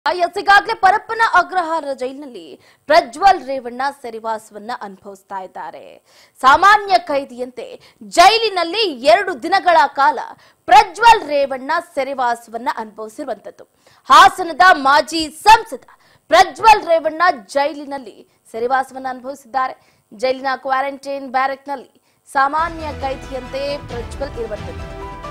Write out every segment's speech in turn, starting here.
S ಈಗಾಗಲೇ ಪರಪ್ಪನ ಅಗ್ರಹಾರ ಜೈಲಿನಲ್ಲಿ ಪ್ರಜ್ವಲ್ ರೇವಣ್ಣ ಸೆರೆವಾಸವನ್ನ ಅನುಭವಿಸ್ತಾ ಇದ್ದಾರೆ ಸಾಮಾನ್ಯ ಖೈದಿಯಂತೆ ಜೈಲಿನಲ್ಲಿ ಎರಡು ದಿನಗಳ ಕಾಲ ಪ್ರಜ್ವಲ್ ರೇವಣ್ಣ ಸೆರೆವಾಸವನ್ನ ಅನುಭವಿಸಿರುವಂತದ್ದು ಹಾಸನದ ಮಾಜಿ ಸಂಸದ ಪ್ರಜ್ವಲ್ ರೇವಣ್ಣ ಜೈಲಿನಲ್ಲಿ ಸೆರೆವಾಸವನ್ನ ಅನುಭವಿಸಿದ್ದಾರೆ ಜೈಲಿನ ಕ್ವಾರಂಟೈನ್ ಬ್ಯಾರೆಕ್ನಲ್ಲಿ ಸಾಮಾನ್ಯ ಖೈದಿಯಂತೆ ಪ್ರಜ್ವಲ್ ಇರುವಂತದ್ದು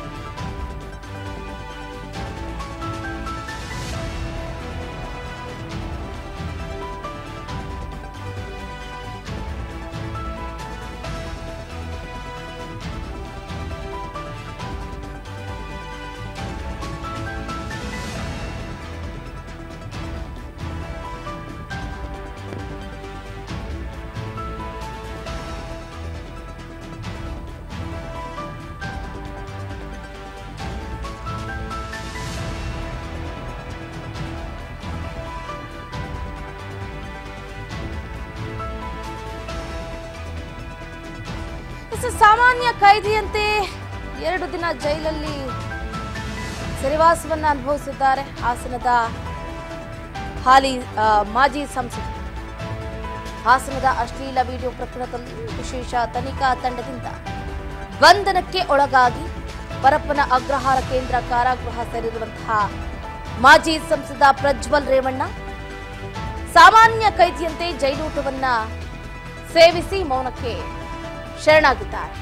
ಎಸ್, ಸಾಮಾನ್ಯ ಖೈದಿಯಂತೆ ಎರಡು ದಿನ ಜೈಲಲ್ಲಿ ಸೆರೆವಾಸವನ್ನ ಅನುಭವಿಸಿದ್ದಾರೆ ಹಾಸನದ ಹಾಲಿ ಆ, ಮಾಜಿ ಸಂಸದ ಹಾಸನದ ಅಶ್ಲೀಲ ವಿಡಿಯೋ ಪ್ರಕರಣದಲ್ಲಿ ವಿಶೇಷ ತನಿಖಾ ತಂಡದಿಂದ ಬಂಧನಕ್ಕೆ ಒಳಗಾಗಿ ಪರಪ್ಪನ ಅಗ್ರಹಾರ ಕೇಂದ್ರ ಕಾರಾಗೃಹ ಸೇರಿರುವಂತಹ ಮಾಜಿ ಸಂಸದ ಪ್ರಜ್ವಲ್ ರೇವಣ್ಣ ಸಾಮಾನ್ಯ ಖೈದಿಯಂತೆ ಜೈಲೂಟವನ್ನ ಸೇವಿಸಿ ಮೌನಕ್ಕೆ ಶರಣಾಗಿದ್ದಾರೆ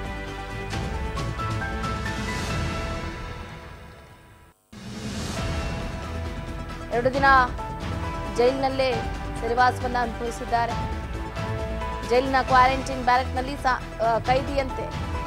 ಎರಡು ದಿನ ಜೈಲಿನಲ್ಲೇ ಸೆರೆವಾಸವನ್ನ ಅನುಭವಿಸಿದ್ದಾರೆ ಜೈಲಿನ ಕ್ವಾರಂಟೈನ್ ಬ್ಯಾರೆಕ್ನಲ್ಲಿ ಸಾ- ಆ, ಖೈದಿಯಂತೆ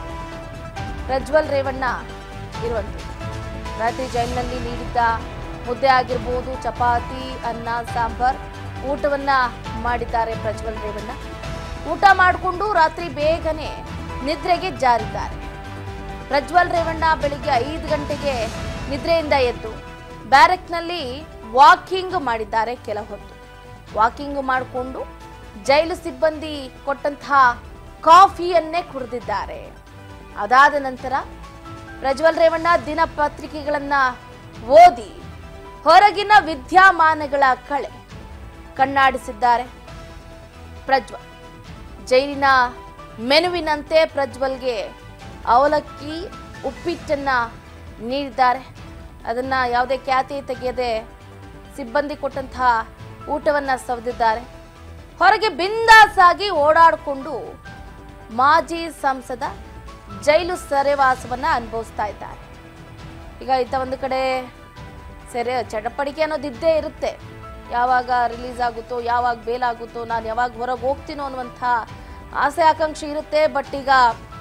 ಪ್ರಜ್ವಲ್ ರೇವಣ್ಣ ಇರುವಂತೆ ರಾತ್ರಿ ಜೈಲಿನಲ್ಲಿ ನೀಡಿದ್ದ ಮುದ್ದೆ ಆಗಿರ್ಬೋದು ಚಪಾತಿ ಅನ್ನ ಸಾಂಬಾರ್ ಊಟವನ್ನ ಮಾಡಿದ್ದಾರೆ ಪ್ರಜ್ವಲ್ ರೇವಣ್ಣ ಊಟ ಮಾಡಿಕೊಂಡು ರಾತ್ರಿ ಬೇಗನೆ ನಿದ್ರೆಗೆ ಜಾರಿದ್ದಾರೆ ಪ್ರಜ್ವಲ್ ರೇವಣ್ಣ ಬೆಳಿಗ್ಗೆ ಐದು ಗಂಟೆಗೆ ನಿದ್ರೆಯಿಂದ ಎದ್ದು ಬ್ಯಾರೆಕ್ನಲ್ಲಿ ವಾಕಿಂಗ್ ಮಾಡಿದ್ದಾರೆ ಕೆಲ ಹೊತ್ತು ವಾಕಿಂಗ್ ಮಾಡಿಕೊಂಡು ಜೈಲು ಸಿಬ್ಬಂದಿ ಕೊಟ್ಟಂತಹ ಕಾಫಿಯನ್ನೇ ಕುಡಿದಿದ್ದಾರೆ ಅದಾದ ನಂತರ ಪ್ರಜ್ವಲ್ ರೇವಣ್ಣ ದಿನಪತ್ರಿಕೆಗಳನ್ನ ಓದಿ ಹೊರಗಿನ ವಿದ್ಯಮಾನಗಳ ಕಳೆ ಕಣ್ಣಾಡಿಸಿದ್ದಾರೆ ಪ್ರಜ್ವಲ್ ಜೈಲಿನ ಮೆನುವಿನಂತೆ ಪ್ರಜ್ವಲ್ಗೆ ಅವಲಕ್ಕಿ ಉಪ್ಪಿಟ್ಟನ್ನ ನೀಡಿದ್ದಾರೆ ಅದನ್ನ ಯಾವುದೇ ಖ್ಯಾತಿ ತೆಗೆಯದೆ ಸಿಬ್ಬಂದಿ ಕೊಟ್ಟಂತಹ ಊಟವನ್ನ ಸವದಿದ್ದಾರೆ ಹೊರಗೆ ಬಿಂದಾಸ್ ಆಗಿ ಓಡಾಡಿಕೊಂಡು ಮಾಜಿ ಸಂಸದ ಜೈಲು ಸೆರೆವಾಸವನ್ನ ಅನುಭವಿಸ್ತಾ ಇದ್ದಾರೆ ಈಗ ಇತ್ತ ಒಂದು ಕಡೆ ಸೆರೆ ಚಟಪಟಿಕೆ ಅನ್ನೋದು ಇದ್ದೇ ಇರುತ್ತೆ ಯಾವಾಗ ರಿಲೀಸ್ ಆಗುತ್ತೋ ಯಾವಾಗ ಬೇಲ್ ಆಗುತ್ತೋ ನಾನು ಯಾವಾಗ ಹೊರಗೆ ಹೋಗ್ತೀನೋ ಅನ್ನುವಂಥ ಆಸೆ ಆಕಾಂಕ್ಷೆ ಇರುತ್ತೆ ಬಟ್ ಈಗ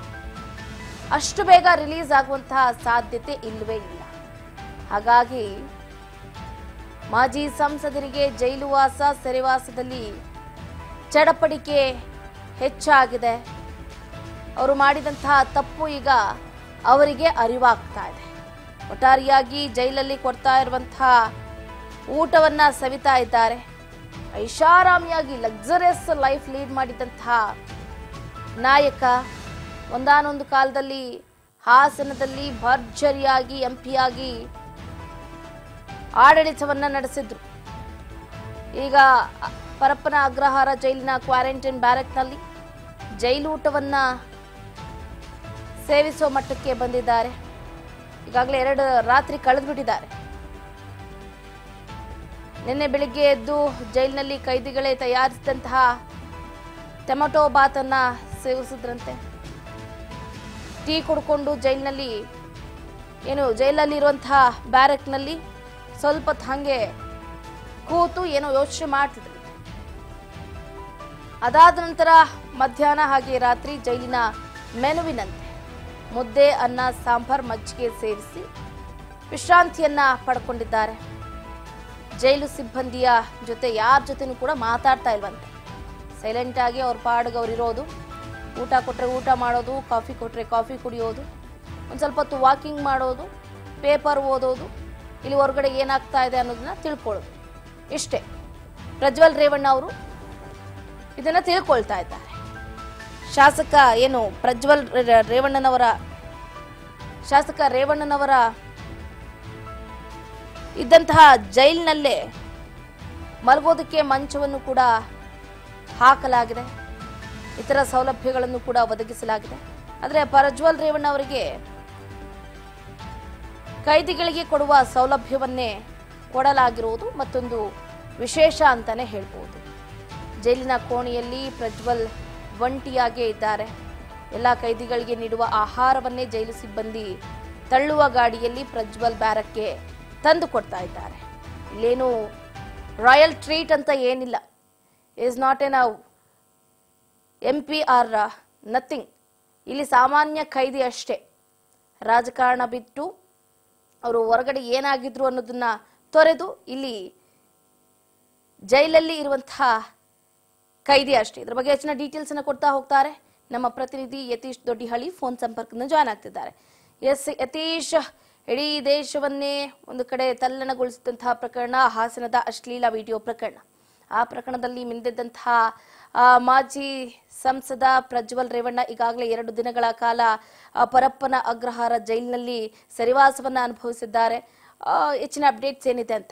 ಅಷ್ಟು ಬೇಗ ರಿಲೀಸ್ ಆಗುವಂತಹ ಸಾಧ್ಯತೆ ಇಲ್ಲವೇ ಇಲ್ಲ ಹಾಗಾಗಿ ಮಾಜಿ ಸಂಸದರಿಗೆ ಜೈಲು ವಾಸ ಸೆರೆವಾಸದಲ್ಲಿ ಚಡಪಡಿಕೆ ಹೆಚ್ಚಾಗಿದೆ ಅವರು ಮಾಡಿದಂತಹ ತಪ್ಪು ಈಗ ಅವರಿಗೆ ಅರಿವಾಗ್ತಾ ಇದೆ ಒಟ್ಟಾರೆಯಾಗಿ ಜೈಲಲ್ಲಿ ಕೊಡ್ತಾ ಇರುವಂತಹ ಊಟವನ್ನ ಸವಿತಾ ಇದ್ದಾರೆ ಐಷಾರಾಮಿಯಾಗಿ ಲಕ್ಸರಿಯಸ್ ಲೈಫ್ ಲೀಡ್ ಮಾಡಿದಂತಹ ನಾಯಕ ಒಂದಾನೊಂದು ಕಾಲದಲ್ಲಿ ಹಾಸನದಲ್ಲಿ ಭರ್ಜರಿಯಾಗಿ ಎಂಪಿಯಾಗಿ ಆಡಳಿತವನ್ನ ನಡೆಸಿದ್ರು ಈಗ ಪರಪ್ಪನ ಅಗ್ರಹಾರ ಜೈಲಿನ ಕ್ವಾರಂಟೈನ್ ಬ್ಯಾರೆಕ್ನಲ್ಲಿ ಜೈಲೂಟವನ್ನ ಸೇವಿಸೋ ಮಟ್ಟಕ್ಕೆ ಬಂದಿದ್ದಾರೆ ಈಗಾಗಲೇ ಎರಡು ರಾತ್ರಿ ಕಳೆದ್ಬಿಟ್ಟಿದ್ದಾರೆ ನಿನ್ನೆ ಬೆಳಿಗ್ಗೆ ಎದ್ದು ಜೈಲಿನಲ್ಲಿ ಕೈದಿಗಳೇ ತಯಾರಿಸಿದಂತಹ ಟೊಮೆಟೊ ಬಾತನ್ನ ಸೇವಿಸಿದ್ರಂತೆ ಟೀ ಕುಡ್ಕೊಂಡು ಜೈಲಿನಲ್ಲಿ ಏನು ಜೈಲಲ್ಲಿ ಇರುವಂತಹ ಬ್ಯಾರಕ್ನಲ್ಲಿ ಸ್ವಲ್ಪ ಹೊತ್ತು ಹಾಗೆ ಕೂತು ಏನೋ ಯೋಚನೆ ಮಾಡ್ತಿದ್ರು ಅದಾದ ನಂತರ ಮಧ್ಯಾಹ್ನ ಹಾಗೆ ರಾತ್ರಿ ಜೈಲಿನ ಮೆನುವಿನಂತೆ ಮುದ್ದೆ ಅನ್ನ ಸಾಂಬಾರ್ ಮಜ್ಜಿಗೆ ಸೇರಿಸಿ ವಿಶ್ರಾಂತಿಯನ್ನ ಪಡ್ಕೊಂಡಿದ್ದಾರೆ ಜೈಲು ಸಿಬ್ಬಂದಿಯ ಜೊತೆ ಯಾರ ಜೊತೆನೂ ಕೂಡ ಮಾತಾಡ್ತಾ ಇಲ್ವಂತೆ ಸೈಲೆಂಟ್ ಆಗಿ ಅವ್ರ ಪಾಡಿಗೆ ಅವ್ರು ಇರೋದು ಊಟ ಕೊಟ್ಟರೆ ಊಟ ಮಾಡೋದು ಕಾಫಿ ಕೊಟ್ಟರೆ ಕಾಫಿ ಕುಡಿಯೋದು ಒಂದು ಸ್ವಲ್ಪ ಹೊತ್ತು ವಾಕಿಂಗ್ ಮಾಡೋದು ಪೇಪರ್ ಓದೋದು ಇಲ್ಲಿ ಹೊರಗಡೆ ಏನಾಗ್ತಾ ಇದೆ ಅನ್ನೋದನ್ನ ತಿಳ್ಕೊಳ್ಳೋದು ಇಷ್ಟೇ ಪ್ರಜ್ವಲ್ ರೇವಣ್ಣ ಅವರು ಇದನ್ನ ತಿಳ್ಕೊಳ್ತಾ ಇದ್ದಾರೆ ಶಾಸಕ ಏನು ಪ್ರಜ್ವಲ್ ರೇ- ರೇವಣ್ಣನವರ ಶಾಸಕ ರೇವಣ್ಣನವರ ಇದ್ದಂತಹ ಜೈಲಿನಲ್ಲೇ ಮಲಗೋದಕ್ಕೆ ಮಂಚವನ್ನು ಕೂಡ ಹಾಕಲಾಗಿದೆ ಇತರ ಸೌಲಭ್ಯಗಳನ್ನು ಕೂಡ ಒದಗಿಸಲಾಗಿದೆ ಆದರೆ ಪ್ರಜ್ವಲ್ ರೇವಣ್ಣ ಅವರಿಗೆ ಕೈದಿಗಳಿಗೆ ಕೊಡುವ ಸೌಲಭ್ಯವನ್ನೇ ಕೊಡಲಾಗಿರುವುದು ಮತ್ತೊಂದು ವಿಶೇಷ ಅಂತಾನೆ ಹೇಳ್ಬೋದು ಜೈಲಿನ ಕೋಣೆಯಲ್ಲಿ ಪ್ರಜ್ವಲ್ ಒಂಟಿಯಾಗೇ ಇದ್ದಾರೆ ಎಲ್ಲ ಕೈದಿಗಳಿಗೆ ನೀಡುವ ಆಹಾರವನ್ನೇ ಜೈಲು ಸಿಬ್ಬಂದಿ ತಳ್ಳುವ ಗಾಡಿಯಲ್ಲಿ ಪ್ರಜ್ವಲ್ ಬ್ಯಾರಕ್ಗೆ ತಂದು ಕೊಡ್ತಾ ಇದ್ದಾರೆ ಇಲ್ಲೇನು ರಾಯಲ್ ಟ್ರೀಟ್ ಅಂತ ಏನಿಲ್ಲ is not N M P R nothing ಇಲ್ಲಿ ಸಾಮಾನ್ಯ ಖೈದಿ ಅಷ್ಟೇ ರಾಜಕಾರಣ ಬಿಟ್ಟು ಅವರು ಹೊರಗಡೆ ಏನಾಗಿದ್ರು ಅನ್ನೋದನ್ನ ತೊರೆದು ಇಲ್ಲಿ ಜೈಲಲ್ಲಿ ಇರುವಂತಹ ಖೈದಿ ಅಷ್ಟೇ ಇದ್ರ ಬಗ್ಗೆ ಹೆಚ್ಚಿನ ಡೀಟೇಲ್ಸ್ ಅನ್ನ ಕೊಡ್ತಾ ಹೋಗ್ತಾರೆ ನಮ್ಮ ಪ್ರತಿನಿಧಿ ಯತೀಶ್ ದೊಡ್ಡಿಹಳ್ಳಿ ಫೋನ್ ಸಂಪರ್ಕದಿಂದ ಜಾಯ್ನ್ ಆಗ್ತಿದ್ದಾರೆ ಎಸ್ ಯತೀಶ್ ಇಡೀ ದೇಶವನ್ನೇ ಒಂದು ಕಡೆ ತಲ್ಲಣಗೊಳಿಸಿದಂತಹ ಪ್ರಕರಣ ಹಾಸನದ ಅಶ್ಲೀಲ ವಿಡಿಯೋ ಪ್ರಕರಣ ಆ ಪ್ರಕರಣದಲ್ಲಿ ಮಿಂದೆದ್ದಂತಹ ಆ, ಮಾಜಿ ಸಂಸದ ಪ್ರಜ್ವಲ್ ರೇವಣ್ಣ ಈಗಾಗಲೇ ಎರಡು ದಿನಗಳ ಕಾಲ ಆ, ಪರಪ್ಪನ ಅಗ್ರಹಾರ ಜೈಲಿನಲ್ಲಿ ಸರಿವಾಸವನ್ನ ಅನುಭವಿಸಿದ್ದಾರೆ ಆ, ಹೆಚ್ಚಿನ ಅಪ್ಡೇಟ್ಸ್ ಏನಿದೆ ಅಂತ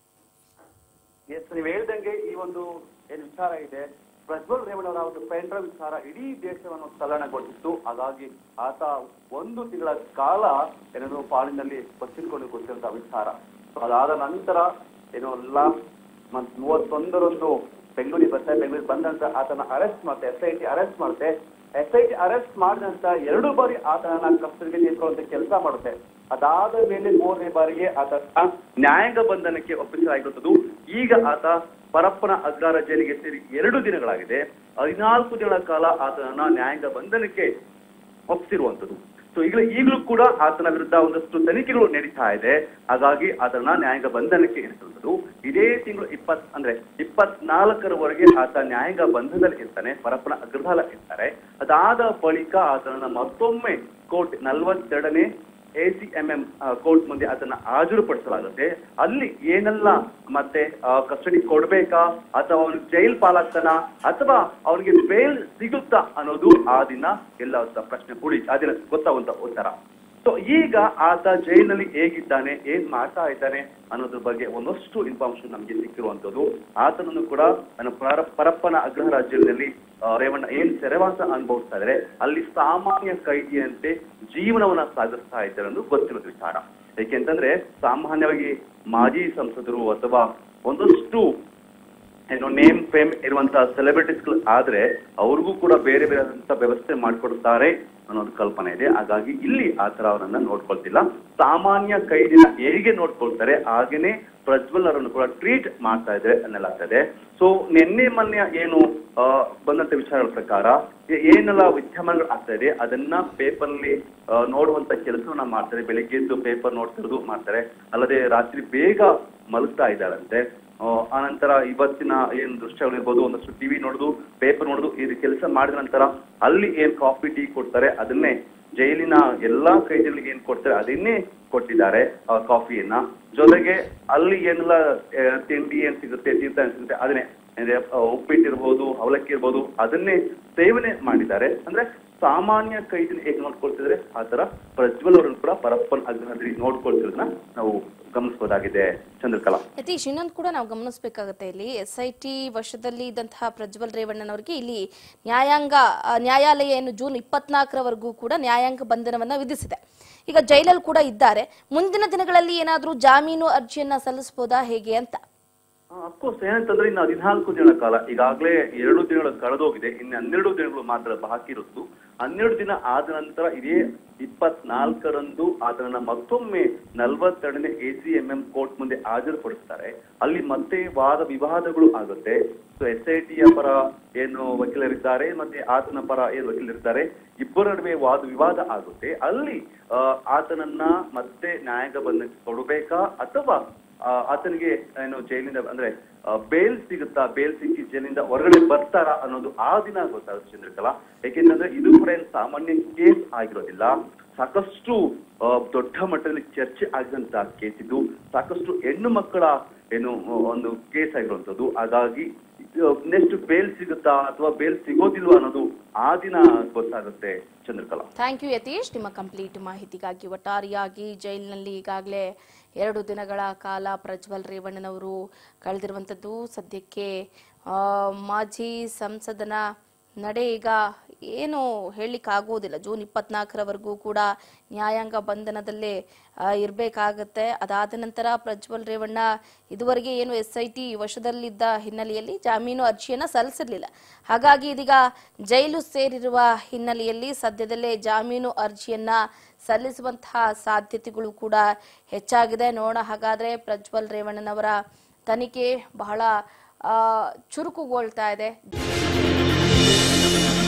ಎಸ್ ನೀವು ಹೇಳ್ದಂಗೆ ಈ ಒಂದು ಏನ್ ವಿಚಾರ ಇದೆ ಪ್ರಜ್ವಲ್ ರೇವಣ್ಣ ಅವರ ಒಂದು ಪೆಂಡ್ರ ವಿಚಾರ ಇಡೀ ದೇಶವನ್ನು ತಲ್ಲಣಗೊಳಿಸಿತ್ತು ಹಾಗಾಗಿ ಆತ ಒಂದು ತಿಂಗಳ ಕಾಲ ಏನೇನು ಪಾಲಿನಲ್ಲಿ ಬಚ್ಚಿಟ್ಕೊಂಡು ಕೂತಿರುವಂತಹ ವಿಚಾರ So ಅದಾದ ನಂತರ ಏನು ಲಾಸ್ಟ್ ಮಂತ್ ಮೂವತ್ತೊಂದರಂದು ಬೆಂಗಳೂರಿಗೆ ಬರ್ತಾರೆ ಬೆಂಗಳೂರಿಗೆ ಬಂದ ನಂತರ ಆತನ ಅರೆಸ್ಟ್ ಮಾಡುತ್ತೆ ಎಸ್ ಐ ಟಿ ಅರೆಸ್ಟ್ ಮಾಡುತ್ತೆ ಎಸ್ ಐ ಟಿ ಅರೆಸ್ಟ್ ಮಾಡಿದ ನಂತರ ಎರಡು ಬಾರಿ ಆತನನ್ನ ಕಸ್ಟಡಿಗೆ ತೆಗೆದುಕೊಳ್ಳುವಂತ ಕೆಲಸ ಮಾಡುತ್ತೆ ಅದಾದ ಮೇಲೆ ಮೂರನೇ ಬಾರಿಗೆ ಆತ ನ್ಯಾಯಾಂಗ ಬಂಧನಕ್ಕೆ ಒಪ್ಪಿಸಲಾಗಿರುತ್ತದೆ ಈಗ ಆತ ಪರಪ್ಪನ ಅಗ್ಗಾರ ಜೈಲಿಗೆ ಸೇರಿ ಎರಡು ದಿನಗಳಾಗಿದೆ ಹದಿನಾಲ್ಕು ದಿನಗಳ ಕಾಲ ಆತನನ್ನ ನ್ಯಾಯಾಂಗ ಬಂಧನಕ್ಕೆ ಒಪ್ಪಿಸಿರುವಂತದ್ದು ಸೊ ಈಗಲೂ ಈಗಲೂ ಕೂಡ ಆತನ ವಿರುದ್ಧ ಒಂದಷ್ಟು ತನಿಖೆಗಳು ನಡೀತಾ ಇದೆ ಹಾಗಾಗಿ ಆತನ ನ್ಯಾಯಾಂಗ ಬಂಧನಕ್ಕೆ ಇರಿಸುವಂಥದ್ದು ಇದೇ ತಿಂಗಳು ಇಪ್ಪತ್ ಅಂದ್ರೆ ಇಪ್ಪತ್ನಾಲ್ಕರವರೆಗೆ ಆತ ನ್ಯಾಯಾಂಗ ಬಂಧನದಲ್ಲಿ ಇರ್ತಾನೆ ಪರಪ್ಪನ ಅಗ್ರಹಾರ ಇರ್ತಾರೆ ಅದಾದ ಬಳಿಕ ಆತನನ್ನ ಮತ್ತೊಮ್ಮೆ ಕೋರ್ಟ್ ನಲವತ್ತೆರಡನೇ A C M M court ಮುಂದೆ ಅದನ್ನ ಹಾಜರುಪಡಿಸಲಾಗುತ್ತೆ ಅಲ್ಲಿ ಏನೆಲ್ಲ ಮತ್ತೆ ಕಸ್ಟಡಿ ಕೊಡ್ಬೇಕಾ ಅಥವಾ ಅವನಿಗೆ ಜೈಲ್ ಪಾಲಾಗ್ತಾನ ಅಥವಾ ಅವನಿಗೆ ಬೇಲ್ ಸಿಗುತ್ತಾ ಅನ್ನೋದು ಆ ದಿನ ಎಲ್ಲ ಒಂದು ಪ್ರಶ್ನೆ ಉಳಿ ಆ ದಿನ ಗೊತ್ತಾಗುವಂತ ಉತ್ತರ ಸೊ ಈಗ ಆತ ಜೈಲಿನಲ್ಲಿ ಹೇಗಿದ್ದಾನೆ ಏನ್ ಮಾಡ್ತಾ ಇದ್ದಾನೆ ಅನ್ನೋದ್ರ ಬಗ್ಗೆ ಒಂದಷ್ಟು ಇನ್ಫಾರ್ಮೇಶನ್ ನಮಗೆ ಸಿಕ್ಕಿರುವಂತದ್ದು ಆತನನ್ನು ಕೂಡ ನನ್ನ ಪರ- ಪರಪ್ಪನ ಅಗ್ರಹಾರ ಜೈಲಿನಲ್ಲಿ ಆ, ರೇವಣ್ಣ ಏನ್ ಸೆರೆವಾಸ ಅನುಭವಿಸ್ತಾ ಇದ್ದಾರೆ ಅಲ್ಲಿ ಸಾಮಾನ್ಯ ಕೈದಿಯಂತೆ ಜೀವನವನ್ನ ಸಾಗಿಸ್ತಾ ಇದ್ದಾರೆ ಅನ್ನೋದು ಗೊತ್ತಿರೋದು ವಿಚಾರ ಏಕೆಂತಂದ್ರೆ ಸಾಮಾನ್ಯವಾಗಿ ಮಾಜಿ ಸಂಸದರು ಅಥವಾ ಒಂದಷ್ಟು ಏನು ನೇಮ್ ಫೇಮ್ ಇರುವಂತಹ ಸೆಲೆಬ್ರಿಟೀಸ್ಗಳು ಆದ್ರೆ ಅವ್ರಿಗೂ ಕೂಡ ಬೇರೆ ಬೇರೆ ಆದಂತ ವ್ಯವಸ್ಥೆ ಮಾಡಿಕೊಡುತ್ತಾರೆ ಅನ್ನೋದು ಕಲ್ಪನೆ ಇದೆ ಹಾಗಾಗಿ ಇಲ್ಲಿ ಆ ತರ ಅವರನ್ನ ನೋಡ್ಕೊಳ್ತಿಲ್ಲ ಸಾಮಾನ್ಯ ಕೈದಿನ ಹೇಗೆ ನೋಡ್ಕೊಳ್ತಾರೆ ಹಾಗೇನೆ ಪ್ರಜ್ವಲ್ ಅವರನ್ನು ಕೂಡ ಟ್ರೀಟ್ ಮಾಡ್ತಾ ಇದ್ದಾರೆ ಅನ್ನಲಾಗ್ತದೆ ಸೊ ನಿನ್ನೆ ಮೊನ್ನೆ ಏನು ಆ, ಬಂದಂತ ವಿಚಾರಗಳ ಪ್ರಕಾರ ಏ- ಏನೆಲ್ಲ ವಿದ್ಯಮಾನಗಳು ಆಗ್ತಾ ಇದೆ ಅದನ್ನ ಪೇಪರ್ ಅಲ್ಲಿ ಆ, ನೋಡುವಂತ ಕೆಲಸವನ್ನ ಮಾಡ್ತಾರೆ ಬೆಳಿಗ್ಗೆ ಎದ್ದು ಪೇಪರ್ ನೋಡ್ತಿರೋದು ಮಾಡ್ತಾರೆ ಅಲ್ಲದೆ ರಾತ್ರಿ ಬೇಗ ಮಲಗ್ತಾ ಇದ್ದಾಳಂತೆ ಆ, ಆನಂತರ ಇವತ್ತಿನ ಏನ್ ದೃಶ್ಯಗಳಿರ್ಬೋದು ಒಂದಷ್ಟು ಟಿವಿ ನೋಡುದು ಪೇಪರ್ ನೋಡುದು ಇದು ಕೆಲಸ ಮಾಡಿದ ನಂತರ ಅಲ್ಲಿ ಏನ್ ಕಾಫಿ ಟೀ ಕೊಡ್ತಾರೆ ಅದನ್ನೇ ಜೈಲಿನ ಎಲ್ಲಾ ಕೈದಿಗಳಿಗೆ ಏನ್ ಕೊಡ್ತಾರೆ ಅದನ್ನೇ ಕೊಟ್ಟಿದ್ದಾರೆ ಆ ಕಾಫಿಯನ್ನ ಜೊತೆಗೆ ಅಲ್ಲಿ ಏನೆಲ್ಲ ಆ, ತಿಂಡಿ ಏನ್ ಸಿಗುತ್ತೆ ತೀರ್ಥ ಏನ್ ಸಿಗುತ್ತೆ ಅದನ್ನೇ ಅಂದ್ರೆ ಆ, ಉಪ್ಪಿಟ್ಟಿರ್ಬೋದು ಅವಲಕ್ಕಿ ಇರ್ಬೋದು ಅದನ್ನೇ ಸೇವನೆ ಮಾಡಿದ್ದಾರೆ ಅಂದ್ರೆ ಸಾಮಾನ್ಯ ಕೈದಿನ ಹೇಗೆ ನೋಡ್ಕೊಳ್ತಿದ್ರೆ ಆ ತರ ಪ್ರಜ್ವಲ್ ಅವರನ್ನು ಕೂಡ ಪರಪ್ಪನ್ ಅಗ್ರಹದಲ್ಲಿ ನೋಡ್ಕೊಳ್ತಿರೋದನ್ನ ನಾವು ಗಮನಿಸಬಹುದಾಗಿದೆ ಚಂದ್ರಕಲಾ ಯತೀಶ್ ಇನ್ನೊಂದು ಕೂಡ ನಾವು ಗಮನಿಸಬೇಕಾಗುತ್ತೆ ಇಲ್ಲಿ ಎಸ್ ಐ ಟಿ ವಶದಲ್ಲಿ ಇದ್ದಂತಹ ಪ್ರಜ್ವಲ್ ರೇವಣ್ಣನವರಿಗೆ ಇಲ್ಲಿ ನ್ಯಾಯಾಂಗ ಆ, ನ್ಯಾಯಾಲಯ ಏನು ಜೂನ್ ಇಪ್ಪತ್ನಾಲ್ಕರವರೆಗೂ ಕೂಡ ನ್ಯಾಯಾಂಗ ಬಂಧನವನ್ನ ವಿಧಿಸಿದೆ ಈಗ ಜೈಲಲ್ಲಿ ಕೂಡ ಇದ್ದಾರೆ ಮುಂದಿನ ದಿನಗಳಲ್ಲಿ ಏನಾದರೂ ಜಾಮೀನು ಅರ್ಜಿಯನ್ನ ಸಲ್ಲಿಸಬಹುದಾ ಹೇಗೆ ಅಂತ ಅಫ್ಕೋರ್ಸ್ ಏನಂತಂದ್ರೆ ಇನ್ನು ಹದಿನಾಲ್ಕು ದಿನಗಳ ಕಾಲ ಈಗಾಗಲೇ ಎರಡು ದಿನಗಳು ಕಳೆದೋಗಿದೆ ಇನ್ನು ಹನ್ನೆರಡು ದಿನಗಳು ಮಾತ್ರ ಬಾಕಿ ಇರುತ್ತು ಹನ್ನೆರಡು ದಿನ ಆದ ನಂತರ ಇದೇ ಇಪ್ಪತ್ನಾಲ್ಕರಂದು ಅದನ್ನ ಮತ್ತೊಮ್ಮೆ ನಲವತ್ತೆರಡನೇ A C M M court ಮುಂದೆ ಹಾಜರುಪಡಿಸ್ತಾರೆ ಅಲ್ಲಿ ಮತ್ತೆ ವಾದ ವಿವಾದಗಳು ಆಗುತ್ತೆ ಸೊ ಎಸ್ ಐ ಟಿಯ ಪರ ಏನು ವಕೀಲರಿದ್ದಾರೆ ಮತ್ತೆ ಆತನ ಪರ ಏನು ವಕೀಲರಿದ್ದಾರೆ ಇಬ್ಬರ ನಡುವೆ ವಾದ ವಿವಾದ ಆಗುತ್ತೆ ಅಲ್ಲಿ ಆ, ಆತನನ್ನ ಮತ್ತೆ ನ್ಯಾಯಾಂಗ ಬಂಧನಕ್ಕೆ ಕೊಡಬೇಕಾ ಅಥವಾ ಆ, ಆತನಿಗೆ ಏನು ಜೈಲಿಂದ ಅಂದ್ರೆ ಬೇಲ್ ಸಿಗುತ್ತಾ ಬೇಲ್ ಸಿಕ್ಕಿ ಜೈಲಿಂದ ಹೊರಗಡೆ ಬರ್ತಾರಾ ಅನ್ನೋದು ಆ ದಿನ ಗೊತ್ತಾಗುತ್ತೆ ಚಂದ್ರಕಲಾ ಯಾಕೆಂತಂದ್ರೆ ಇದು ಕೂಡ ಏನು ಸಾಮಾನ್ಯ ಕೇಸ್ ಆಗಿರೋದಿಲ್ಲ ಸಾಕಷ್ಟು ಆ, ದೊಡ್ಡ ಮಟ್ಟದಲ್ಲಿ ಚರ್ಚೆ ಆಗಿದಂತ ಕೇಸ್ ಇದು ಸಾಕಷ್ಟು ಹೆಣ್ಣು ಮಕ್ಕಳ ಏನು ಒಂದು ಕೇಸ್ ಆಗಿರುವಂತದ್ದು ಹಾಗಾಗಿ ನೆಕ್ಸ್ಟ್ ಬೇಲ್ ಸಿಗುತ್ತಾ ಅಥವಾ ಬೇಲ್ ಸಿಗೋದಿಲ್ವಾ ಅನ್ನೋದು ಆ ದಿನ ಗೊತ್ತಾಗುತ್ತೆ ಚಂದ್ರಕಲಾ ಥ್ಯಾಂಕ್ ಯು ಯತೀಶ್ ನಿಮ್ಮ ಕಂಪ್ಲೀಟ್ ಮಾಹಿತಿಗಾಗಿ ಒಟ್ಟಾರೆಯಾಗಿ ಜೈಲಿನಲ್ಲಿ ಈಗಾಗಲೇ ಎರಡು ದಿನಗಳ ಕಾಲ ಪ್ರಜ್ವಲ್ ರೇವಣ್ಣನವರು ಕಳೆದಿರುವಂಥದ್ದು ಸದ್ಯಕ್ಕೆ ಆ, ಮಾಜಿ ಸಂಸದನ ನಡೆ ಈಗ ಏನು ಹೇಳಲಿಕ್ಕಾಗೋದಿಲ್ಲ ಜೂನ್ ಇಪ್ಪತ್ನಾಲ್ಕರವರೆಗೂ ಕೂಡ ನ್ಯಾಯಾಂಗ ಬಂಧನದಲ್ಲೇ ಇರಬೇಕಾಗತ್ತೆ ಅದಾದ ನಂತರ ಪ್ರಜ್ವಲ್ ರೇವಣ್ಣ ಇದುವರೆಗೆ ಏನು ಎಸ್ ಐ ಟಿ ವಶದಲ್ಲಿದ್ದ ಹಿನ್ನೆಲೆಯಲ್ಲಿ ಜಾಮೀನು ಅರ್ಜಿಯನ್ನ ಸಲ್ಲಿಸಿರ್ಲಿಲ್ಲ ಹಾಗಾಗಿ ಇದೀಗ ಜೈಲು ಸೇರಿರುವ ಹಿನ್ನೆಲೆಯಲ್ಲಿ ಸದ್ಯದಲ್ಲೇ ಜಾಮೀನು ಅರ್ಜಿಯನ್ನ ಸಲ್ಲಿಸುವಂತಹ ಸಾಧ್ಯತೆಗಳು ಕೂಡ ಹೆಚ್ಚಾಗಿದೆ ನೋಡೋಣ ಹಾಗಾದ್ರೆ ಪ್ರಜ್ವಲ್ ರೇವಣ್ಣನವರ ತನಿಖೆ ಬಹಳ ಆ, ಚುರುಕುಗೊಳ್ತಾ ಇದೆ